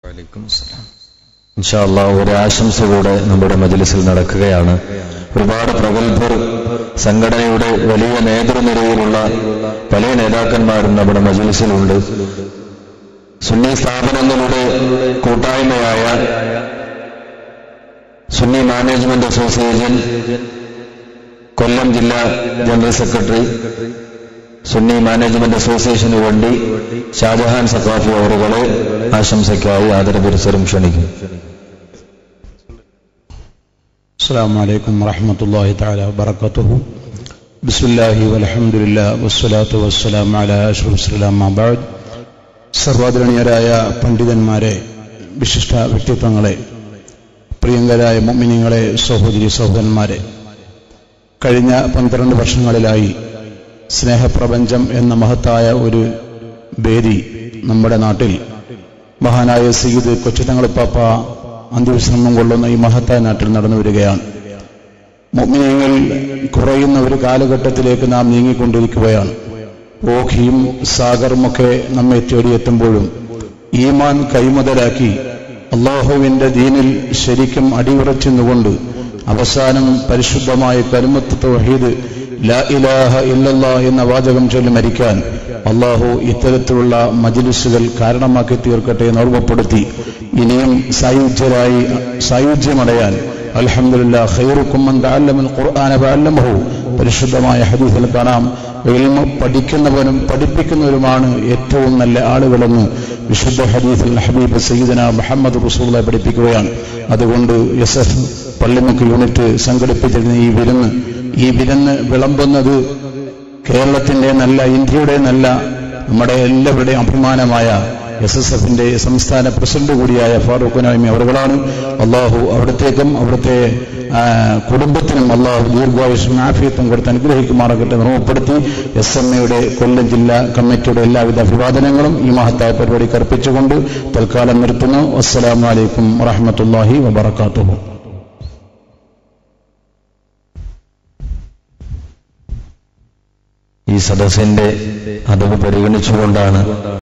വലൈക്കും അസ്സലാം. ഇൻഷാ അല്ലാ ഒരു ആശംസ കൂടെ നമ്മുടെ മജ്ലിസിൽ നടക്കുകയാണ് ഒരുപാട് പ്രഗത്ഭർ സംഘടനയുടെ വലിയ നേതൃനിരയിലുള്ള പല നേതാക്കന്മാരും നമ്മുടെ മജ്ലിസിലുണ്ട് സുന്നി സ്ഥാപനങ്ങളുടെ കൂട്ടായ്മയായ സുന്നി മാനേജ്മെന്റ് അസോസിയേഷൻ കൊല്ലം ജില്ലാ ജനറൽ സെക്രട്ടറി സുന്നി മാനേജ്മെന്റ് അസോസിയേഷന് വേണ്ടി ഷാജഹാൻ സഖാഫി അവറുകളെ ആശംസയ്ക്കായി ആദരപുരസരം ക്ഷണിക്കും السلام عليكم ورحمة الله تعالى وبركاته بسم الله والحمد لله والصلاة والسلام على أشرف السلام ما بعد സർവാദരണീയരായ പണ്ഡിതന്മാരെ വിശിഷ്ട വ്യക്തിത്വങ്ങളെ പ്രിയങ്കരായ മുമ്മിനിങ്ങളെ സഹോദരി സഹോദരന്മാരെ കഴിഞ്ഞ പന്ത്രണ്ട് വർഷങ്ങളിലായി സ്നേഹപ്രപഞ്ചം എന്ന മഹത്തായ ഒരു വേദി നമ്മുടെ നാട്ടിൽ മഹാനായ സയ്യിദ് കൊച്ചുതങ്ങളിപ്പാപ്പ അന്ത്യവിശ്രമം കൊള്ളുന്ന ഈ മഹത്തായ നാട്ടിൽ നടന്നു വരികയാണ് മുഅ്മിനീങ്ങൾ കുറയുന്ന ഒരു കാലഘട്ടത്തിലേക്ക് നാം നീങ്ങിക്കൊണ്ടിരിക്കുകയാണ് ഓഖിയും സാഗറുമൊക്കെ നമ്മെ തേടിയെത്തുമ്പോഴും ഈമാൻ കൈമുതലാക്കി അള്ളാഹുവിന്റെ ദീനിൽ ശരിക്കും അടിയുറച്ചെന്നുകൊണ്ട് അവസാനം പരിശുദ്ധമായ കരുമത്ത് തൗഹീദ് ലാ ഇലാഹ ഇല്ലല്ലാ എന്ന വാചകം ചൊല്ലി മരിക്കാൻ അള്ളാഹു ഇത്തരത്തിലുള്ള മജിലിസുകൾ കാരണമാക്കി തീർക്കട്ടെ എന്ന് ഓർമ്മപ്പെടുത്തി ഇനിയും സായുജ്യരായി സായുജ്യമടയാൻ അൽഹംദുലില്ലാ ഖൈറുക്കും മൻ തഅല്ലമൽ ഖുർആന ഫഅല്ലമഹു പരിശുദ്ധമായ ഹദീസിൽ കാണാം ഇൽമ പഠിക്കുന്നവനും പഠിപ്പിക്കുന്നവരുമാണ് ഏറ്റവും നല്ല ആളുകളെന്ന് വിശുദ്ധ ഹദീസിൽ ഹബീബ് സയ്യിദന മുഹമ്മദ് റസൂലുള്ളാഹി പഠിപ്പിക്കുകയാണ് അതുകൊണ്ട് എസ് എഫ് പള്ളിമുക്ക് യൂണിറ്റ് സംഘടിപ്പിച്ചിരുന്ന ഈ വിരുന്ന് ഈ വിരുന്ന് വിളമ്പുന്നത് കേരളത്തിന്റെ നല്ല ഇന്ത്യയുടെ നല്ല നമ്മുടെ എല്ലാവരുടെയും അഭിമാനമായ എസ് എസ് എഫിന്റെ സംസ്ഥാന പ്രസിഡന്റ് കൂടിയായ ഫാറൂഖ് നൈമി അവറുകളാണ് അള്ളാഹു അവിടത്തേക്കും അവിടുത്തെ ആ, കുടുംബത്തിനും അള്ളാഹു ദീർഘായുസും ആഫിയത്തും കൊടുത്ത് അനുഗ്രഹിക്കുമാറാകട്ടെ എന്ന് ഓർമ്മപ്പെടുത്തി എസ് എം എയുടെ കൊല്ലം ജില്ലാ കമ്മിറ്റിയുടെ എല്ലാവിധ അഭിവാദനങ്ങളും ഈ മഹത്തായ പരിപാടിക്ക് അർപ്പിച്ചുകൊണ്ട് തൽക്കാലം നിർത്തുന്നു അസ്സലാമലൈക്കും വറഹമത്തല്ലാഹി വബർക്കാത്തു ഈ സദസ്സിന്റെ അതവ് പരിഗണിച്ചുകൊണ്ടാണ്